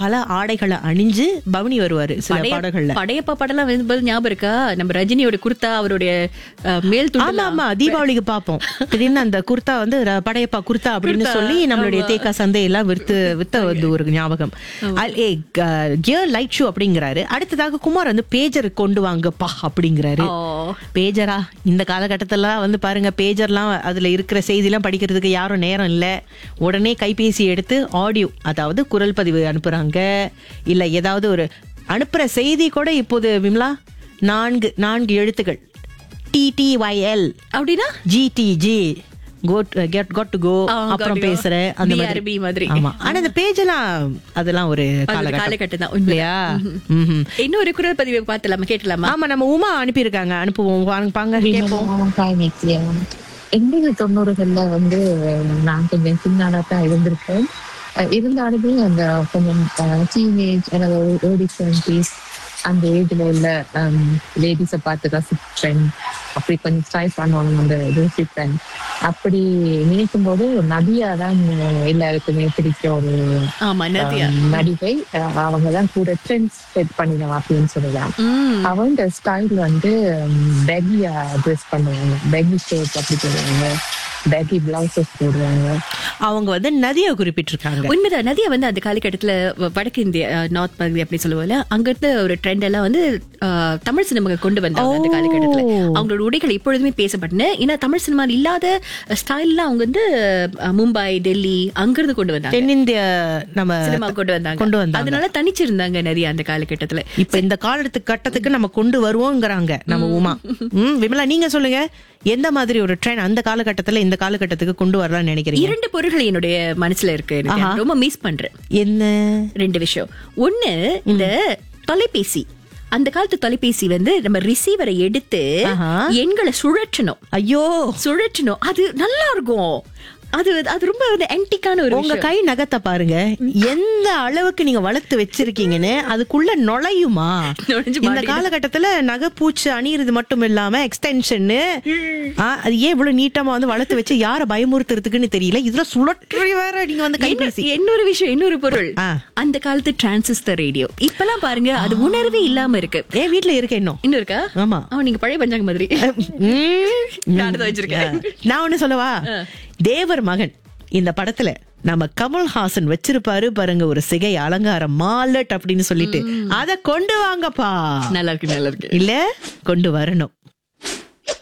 பல ஆடைகளை அணிஞ்சு பவனி வருவாரு சில படைய- பாடல்கள்ல படையப்பா படம்லாம் வரும்போது ஞாபகம் இருக்கா நம்ம ரஜினியோட குர்தா அவருடைய அஹ், மேல் ஆமா துண்டு ஆமா தீபாவளிக்கு பாப்போம் திடீர்னு அந்த குர்தா வந்து ர- படையப்பா குர்தா அப்படின்னு சொல்லி நம்மளுடைய தேக்கா சந்தையெல்லாம் வித்து வித்த வந்து ஒரு ஞாபகம் அல்- ஏ கியர் லைட் ஷூ அப்படிங்கிறாரு அடுத்ததாக குமார் வந்து பேஜர் கொண்டு வாங்கப்பா அப்படிங்கிறாரு ஓ பேஜரா இந்த காலகட்டத்துல வந்து பாருங்க பேஜர்லாம் அதுல இருக்கிற செய்திலாம் படிக்கிறதுக்கு யாரும் நேரம் இல்ல உடனே கைபேசி எடுத்து ஆடியோ அதாவது குரல் பதிவு அனுப்புறாங்க இல்ல ஏதாவது ஒரு அனுப்புற செய்தி கூட இப்போது விமலா நான்கு நான்கு எழுத்துக்கள் டிடிஒய்எல் அப்படின்னா GTG got get got to go ஆ, got அப்புறம் to go. பேசுறேன் அந்த BRB மாதிரி. ஆமா ஆனா இந்த பேஜ் எல்லாம் அதெல்லாம் ஒரு அது ஒரு காலகட்டம் காலகட்டம் தான் உண்மையா இல்லையா ம்ஹும். இன்னொரு குரல் பதிவை பார்த்தலாமா கேட்டலாமா ஆமா நம்ம உமா அனுப்பியிருக்காங்க அனுப்புவோம் வாங்க பாங்க கேட்போம் ஹாய் நித்யா எண்பது தொண்ணூறுகள்ல வந்து நான் கொஞ்சம் சின்னாடா தான் இருந்திருக்கேன் அஹ் இருந்தாலுமே அந்த கொஞ்சம் டீனேஜ் அல்லது ஏர்லி டுவெண்ட்டிஸ் அந்த ஏஜ்ல உள்ள லேடிஸை பார்த்து ரசிப்பேன் அப்படி கொஞ்சம் ஸ்டைல் பண்ணணும் அந்த யோசிப்பேன் அப்படி நினைக்கும் போது நதியா தான் எல்லாருக்குமே பிடிச்ச ஒரு ஆமா நதியா அஹ், நடிகை அஹ் அவங்க தான் கூட ட்ரெண்ட்ஸ் செட் பண்ணினோம் அப்படின்னு சொல்லலாம் ம் அவங்க ஸ்டைல் வந்து பேகியா ட்ரெஸ் பண்ணுவாங்க பேகி ஷர்ட் அப்படி போடுவாங்க பேகி பிளவுசஸ் போடுவாங்க அவங்க வந்து நதியை குறிப்பிட்டிருக்காங்க உண்மைதான் நதியா வந்து அந்த காலகட்டத்துல வ- வடக்கு இந்திய நார்த் பகுதி அப்படி சொல்லுவோம்ல அங்க இருந்த ஒரு ட்ரெண்ட் எல்லாம் வந்து அஹ், தமிழ் சினிமாக்கு கொண்டு வந்தாங்க அந்த ஓ. காலகட்டத்துல அவங்களோட உடைகள் எப்பொழுதுமே பேசப்பட்டன ஏன்னா தமிழ் சினிமா இல்லாத ஸ்டைல்லாம் அவங்க வந்து அஹ், மும்பை டெல்லி அங்கிருந்து கொண்டு வந்தாங்க தென்னிந்திய நம்ம சினிமா கொண்டு வந்தாங்க கொண்டு வந்தாங்க அதனால தனிச்சிருந்தாங்க நதியா அந்த காலகட்டத்துல இப்ப இந்த காலத்து கட்டத்துக்கு நம்ம கொண்டு வருவோங்கிறாங்க நம்ம உமா ம் விமலா நீங்க சொல்லுங்க எந்த மாதிரி ஒரு ட்ரெயின் அந்த காலகட்டத்துல இந்த காலகட்டத்துக்கு கொண்டு வரலாம்னு நினைக்கிறீங்க இரண்டு பொருட்கள் என்னுடைய மனசுல இருக்கு எனக்கு. ஆஹா. ரொம்ப மிஸ் பண்றேன் என்ன ரெண்டு விஷயம் ஒண்ணு இந்த தொலைபேசி அந்த காலத்து தொலைபேசி வந்து நம்ம ரிசீவரை எடுத்து ஆஹா. எண்களை சுழற்றணும் ஐயோ சுழற்றணும் அது நல்லா இருக்கும் அது அது ரொம்ப வந்து ஆன்டிக்கான ஒரு உங்க விஷயம் கை நகத்தை பாருங்க எந்த அளவுக்கு நீங்க வளர்த்து வச்சிருக்கீங்கன்னு அதுக்குள்ள நுழையுமா நுழைஞ்சு இந்த மாட்டிக்கிது. காலகட்டத்துல நகைப்பூச்சு அணியிறது மட்டும் இல்லாம எக்ஸ்டென்ஷன் அது ஏன் இவ்வளவு நீட்டமா வந்து வளர்த்து வச்சு யார பயமுறுத்துறதுக்குன்னு தெரியல இதுல சுழற்றி வேற நீங்க வந்து கைபேசி இன்னொரு- இன்னொரு விஷயம் இன்னொரு பொருள் ஆ. அந்த காலத்து டிரான்சிஸ்டர் ரேடியோ இப்பெல்லாம் பாருங்க அது உணர்வே இல்லாம இருக்கு ஏன் வீட்ல இருக்க இன்னும் இன்னும் இருக்கா ஆமா அவன் நீங்க பழைய பஞ்சாங்க மாதிரி ம். நான் தான் வச்சிருக்கேன் நான் ஒண்ணு சொல்லவா தேவர் மகன் இந்த படத்துல நம்ம கமல்ஹாசன் வச்சிருப்பாரு பாருங்க ஒரு சிகை அலங்காரம் மாலட் அப்படின்னு சொல்லிட்டு அத கொண்டு வாங்கப்பா நல்லா இருக்கு நல்லா இருக்கு இல்ல கொண்டு வரணும்